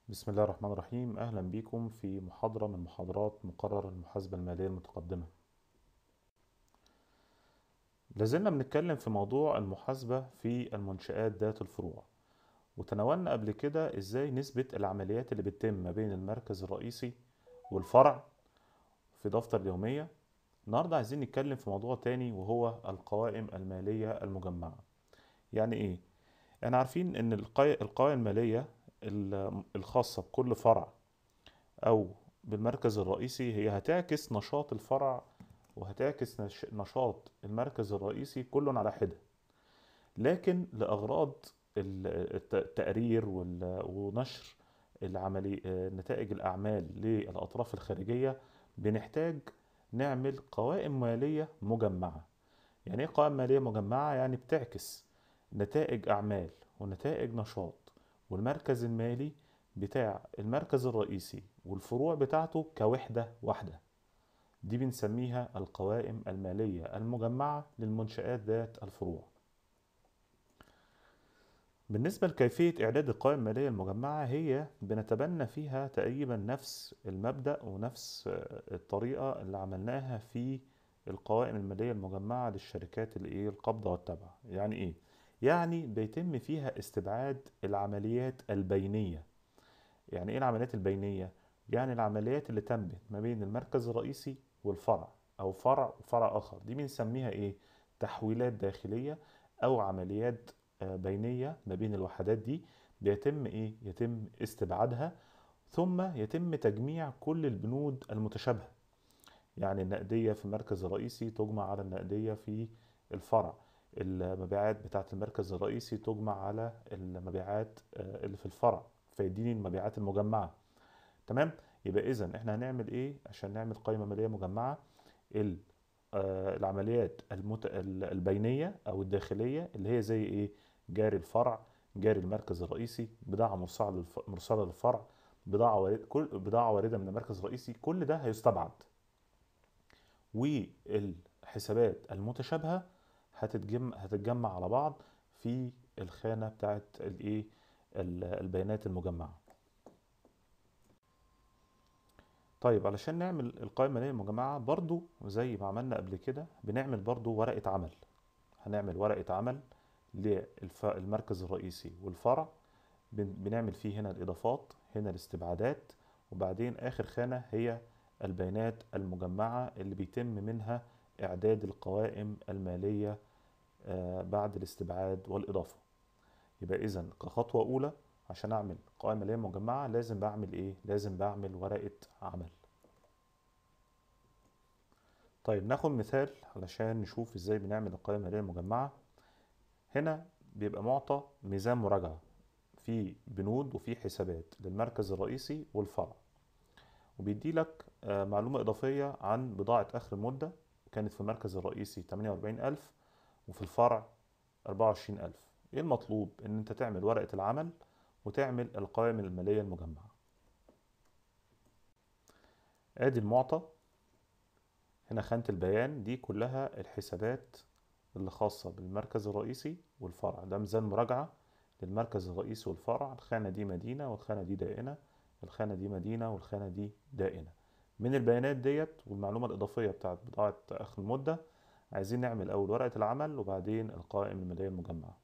بسم الله الرحمن الرحيم أهلا بكم في محاضرة من محاضرات مقرر المحاسبة المالية المتقدمة لازلنا بنتكلم في موضوع المحاسبة في المنشآت ذات الفروع وتناولنا قبل كده إزاي نثبت العمليات اللي بتتم ما بين المركز الرئيسي والفرع في دفتر اليومية النهاردة عايزين نتكلم في موضوع تاني وهو القوائم المالية المجمعة يعني إيه؟ احنا عارفين إن القي- القوائم المالية ال- الخاصة بكل فرع أو بالمركز الرئيسي هي هتعكس نشاط الفرع وهتعكس نش- نشاط المركز الرئيسي كل على حدة لكن لأغراض ال- الت- التقرير وال- ونشر العملي آه، نتائج الأعمال للأطراف الخارجية بنحتاج نعمل قوائم مالية مجمعة يعني ايه قوائم مالية مجمعة؟ يعني بتعكس نتائج أعمال ونتائج نشاط والمركز المالي بتاع المركز الرئيسي والفروع بتاعته كوحدة واحدة دي بنسميها القوائم المالية المجمعة للمنشآت ذات الفروع بالنسبة لكيفية إعداد القوائم المالية المجمعة هي بنتبنى فيها تقريبا نفس المبدأ ونفس آه، الطريقة اللي عملناها في القوائم المالية المجمعة للشركات اللي إيه القابضة والتابعة يعني إيه؟ يعني بيتم فيها استبعاد العمليات البينية يعني إيه العمليات البينية؟ يعني العمليات اللي تمت ما بين المركز الرئيسي والفرع أو فرع وفرع آخر دي بنسميها إيه؟ تحويلات داخلية أو عمليات آه، بينية ما بين الوحدات دي بيتم إيه؟ يتم استبعادها ثم يتم تجميع كل البنود المتشابهة يعني النقدية في المركز الرئيسي تجمع على النقدية في الفرع المبيعات بتاعة المركز الرئيسي تجمع على المبيعات آه، اللي في الفرع فيديني المبيعات المجمعة تمام يبقى إذا إحنا هنعمل إيه عشان نعمل قائمة مالية مجمعة ال- آه، العمليات المت... ال- البينية أو الداخلية اللي هي زي إيه جاري الفرع جاري المركز الرئيسي بضاعة مرسلة للف... مرسلة للفرع بضاعة وارد... كل بضاعة واردة من المركز الرئيسي كل ده هيستبعد والحسابات المتشابهة هتتجمع هتتجمع على بعض في الخانة بتاعت الايه ال- البيانات المجمعة طيب علشان نعمل القائمة المالية المجمعة برضو زي ما عملنا قبل كده بنعمل برضو ورقة عمل هنعمل ورقة عمل للمركز الرئيسي والفرع بن- بنعمل فيه هنا الإضافات هنا الاستبعادات وبعدين آخر خانة هي البيانات المجمعة اللي بيتم منها إعداد القوائم المالية آه، بعد الاستبعاد والإضافة يبقى إذا كخطوة أولى عشان أعمل قوائم مالية مجمعة لازم بعمل إيه؟ لازم بعمل ورقة عمل طيب ناخد مثال علشان نشوف إزاي بنعمل القوائم المالية المجمعة هنا بيبقى معطى ميزان مراجعة في بنود وفي حسابات للمركز الرئيسي والفرع وبيدي لك آه، معلومة إضافية عن بضاعة آخر المدة كانت في المركز الرئيسي 48000 وفي الفرع 24000 إيه المطلوب؟ إن أنت تعمل ورقة العمل وتعمل القوائم المالية المجمعة آدي المعطى هنا خانة البيان دي كلها الحسابات اللي خاصة بالمركز الرئيسي والفرع ده ميزان مراجعة للمركز الرئيسي والفرع الخانة دي مدينة والخانة دي دائنة الخانة دي مدينة والخانة دي دائنة من البيانات ديت والمعلومة الإضافية بتاعت بضاعة آخر المدة عايزين نعمل أول ورقة العمل وبعدين القوائم المالية المجمعة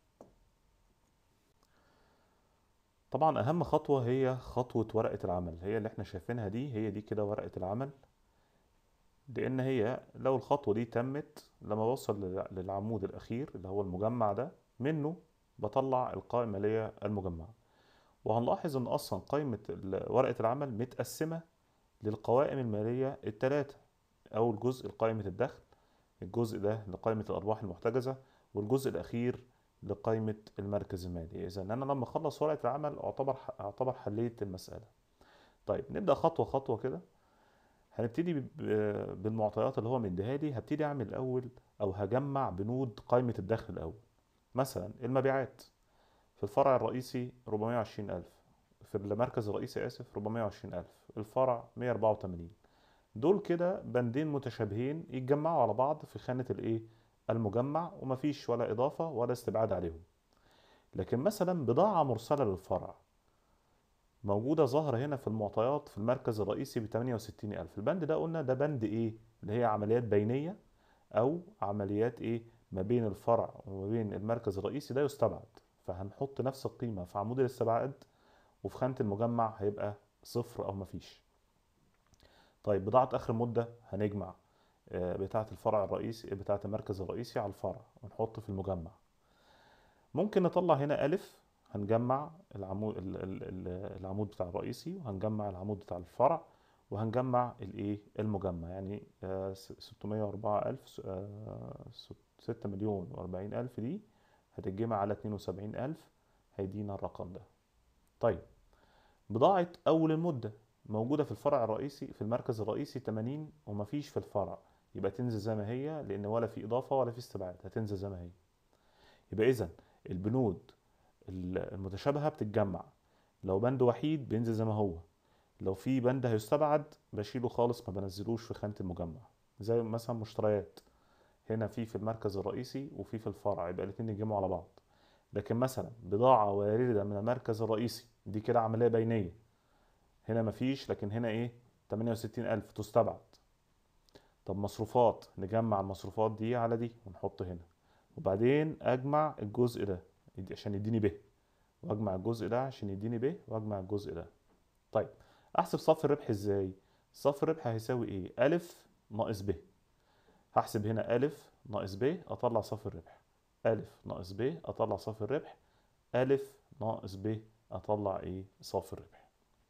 طبعا أهم خطوة هي خطوة ورقة العمل هي اللي احنا شايفينها دي هي دي كده ورقة العمل لأن هي لو الخطوة دي تمت لما بوصل لل- للعمود الأخير اللي هو المجمع ده منه بطلع القائمة المالية المجمعة وهنلاحظ ان اصلا قائمة ال- ورقة العمل متقسمة للقوائم المالية الثلاثة اول جزء لقائمة الدخل الجزء ده لقائمة الارباح المحتجزة والجزء الاخير لقائمة المركز المالي اذا انا لما اخلص ورقة العمل اعتبر اعتبر حليت المسألة طيب نبدأ خطوة خطوة كده هنبتدي ب- بالمعطيات اللي هو مديها لي هبتدي اعمل الاول او هجمع بنود قائمة الدخل الاول مثلا المبيعات في الفرع الرئيسي 420000 في المركز الرئيسي آسف 420000 الفرع 184 دول كده بندين متشابهين يتجمعوا على بعض في خانة الايه المجمع ومفيش ولا إضافة ولا استبعاد عليهم لكن مثلا بضاعة مرسلة للفرع موجودة ظاهرة هنا في المعطيات في المركز الرئيسي ب 68000 البند ده قلنا ده بند ايه اللي هي عمليات بينية او عمليات ايه ما بين الفرع وما بين المركز الرئيسي ده يستبعد فهنحط نفس القيمة في عمود الاستبعاد وفي خانة المجمع هيبقى صفر او مفيش طيب بضاعة اخر مدة هنجمع آه، بتاعة الفرع الرئيسي بتاعة المركز الرئيسي على الفرع ونحط في المجمع ممكن نطلع هنا ألف هنجمع العمود ال- ال- ال- العمود بتاع الرئيسي وهنجمع العمود بتاع الفرع وهنجمع الايه المجمع يعني آه، س- 604 ألف س- آه، ست- 6 مليون و40 ألف دي هتتجمع على 72 ألف هيدينا الرقم ده طيب بضاعة أول المدة موجودة في الفرع الرئيسي في المركز الرئيسي 80 ومفيش في الفرع يبقى تنزل زي ما هي لأن ولا في إضافة ولا في استبعاد هتنزل زي ما هي يبقى إذا البنود ال- المتشابهة بتتجمع لو بند وحيد بينزل زي ما هو لو في بند هيستبعد بشيله خالص ما بنزلوش في خانة المجمع زي مثلا مشتريات هنا في في المركز الرئيسي وفي في الفرع يبقى الاتنين يتجمعوا على بعض لكن مثلا بضاعة واردة من المركز الرئيسي دي كده عملية بينية هنا مفيش لكن هنا ايه 68 ألف تستبعد طب مصروفات نجمع المصروفات دي على دي ونحط هنا وبعدين اجمع الجزء ده يدي- عشان يديني ب واجمع الجزء ده عشان يديني ب واجمع الجزء ده طيب احسب صافي الربح ازاي صافي الربح هيساوي ايه الف ناقص ب هحسب هنا الف ناقص ب اطلع صافي الربح الف ناقص ب اطلع صافي الربح الف ناقص ب اطلع ايه صافي الربح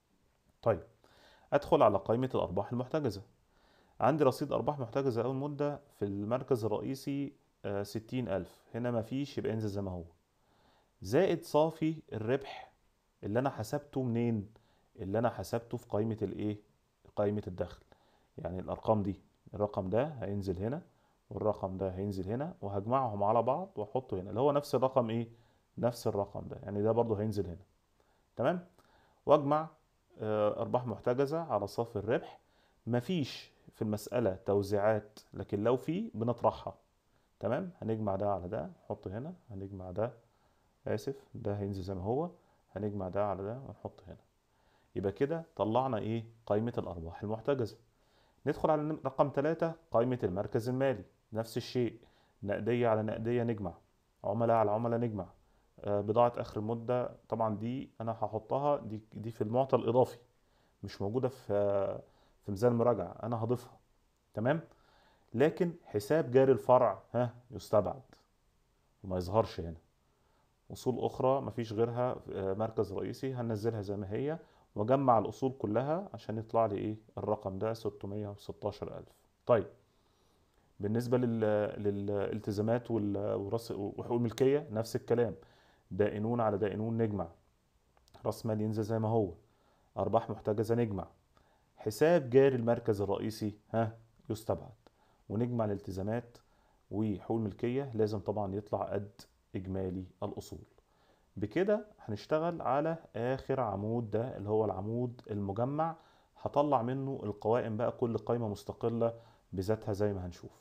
طيب ادخل على قائمة الارباح المحتجزة عندي رصيد ارباح محتجزة اول مدة في المركز الرئيسي آه، ستين الف هنا مفيش يبقى ينزل زي ما هو زائد صافي الربح اللي انا حسبته منين اللي انا حسبته في قائمة الايه قائمة الدخل يعني الارقام دي الرقم ده هينزل هنا والرقم ده هينزل هنا وهجمعهم على بعض واحطه هنا اللي هو نفس الرقم ايه نفس الرقم ده يعني ده برضه هينزل هنا تمام واجمع آه، ارباح محتجزة على صافي الربح مفيش في المسألة توزيعات لكن لو في بنطرحها تمام هنجمع ده على ده نحط هنا هنجمع ده آسف ده هينزل زي ما هو هنجمع ده على ده ونحط هنا يبقى كده طلعنا ايه قائمة الأرباح المحتجزة ندخل على نم- رقم ثلاثة قائمة المركز المالي نفس الشيء نقدية على نقدية نجمع عملاء على عملاء نجمع آه، بضاعة آخر المدة طبعا دي أنا هحطها دي دي في المعطى الإضافي مش موجودة في في ميزان المراجعة أنا هضيفها تمام لكن حساب جاري الفرع ها يستبعد وما يظهرش هنا أصول أخرى مفيش غيرها آه، مركز رئيسي هنزلها زي ما هي وأجمع الأصول كلها عشان يطلع لي إيه الرقم ده 616 ألف طيب بالنسبة لل... للالتزامات وال... ورأس... وحقوق الملكية نفس الكلام دائنون على دائنون نجمع رأس مال ينزل زي ما هو أرباح محتجزة نجمع حساب جاري المركز الرئيسي ها يستبعد ونجمع الالتزامات وحقوق الملكية لازم طبعا يطلع قد إجمالي الأصول بكده هنشتغل على آخر عمود ده اللي هو العمود المجمع هطلع منه القوائم بقى كل قائمة مستقلة بذاتها زي ما هنشوف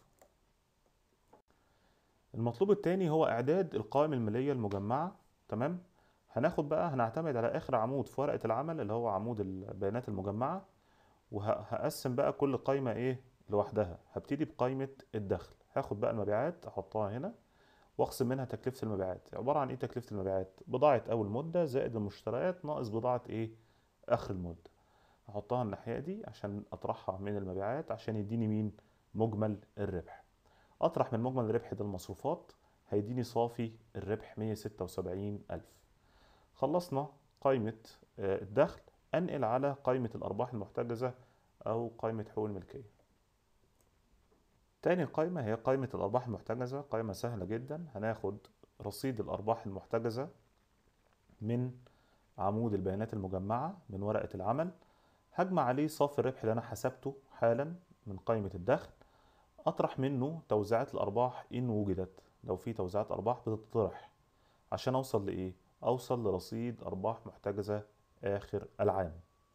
المطلوب التاني هو إعداد القوائم المالية المجمعة تمام هناخد بقى هنعتمد على آخر عمود في ورقة العمل اللي هو عمود البيانات المجمعة وهقسم بقى كل قائمة إيه لوحدها هبتدي بقائمة الدخل هاخد بقى المبيعات أحطها هنا واخصم منها تكلفة المبيعات عبارة عن ايه تكلفة المبيعات بضاعة اول مدة زائد المشتريات ناقص بضاعة ايه اخر المدة احطها الناحية دي عشان اطرحها من المبيعات عشان يديني مين مجمل الربح اطرح من مجمل الربح ده المصروفات هيديني صافي الربح 176 ألف خلصنا قائمة آه، الدخل انقل على قائمة الارباح المحتجزة او قائمة حقوق الملكية تاني قائمة هي قائمة الأرباح المحتجزة قائمة سهلة جدا هناخد رصيد الأرباح المحتجزة من عمود البيانات المجمعة من ورقة العمل هجمع عليه صافي الربح اللي أنا حسبته حالا من قائمة الدخل أطرح منه توزيعات الأرباح إن وجدت لو في توزيعات أرباح بتطرح عشان أوصل لإيه؟ أوصل لرصيد أرباح محتجزة آخر العام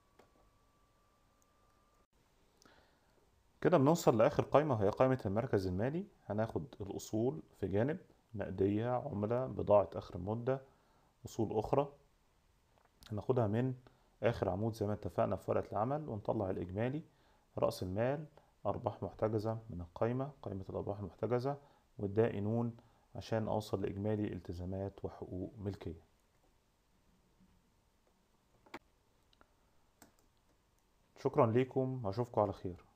كده بنوصل لآخر قائمة وهي قائمة المركز المالي هناخد الأصول في جانب نقدية عملة بضاعة آخر المدة أصول أخرى هناخدها من آخر عمود زي ما اتفقنا في ورقة العمل ونطلع الإجمالي رأس المال أرباح محتجزة من القايمة قائمة الأرباح المحتجزة والدائنون عشان أوصل لإجمالي التزامات وحقوق ملكية شكرا لكم وأشوفكم على خير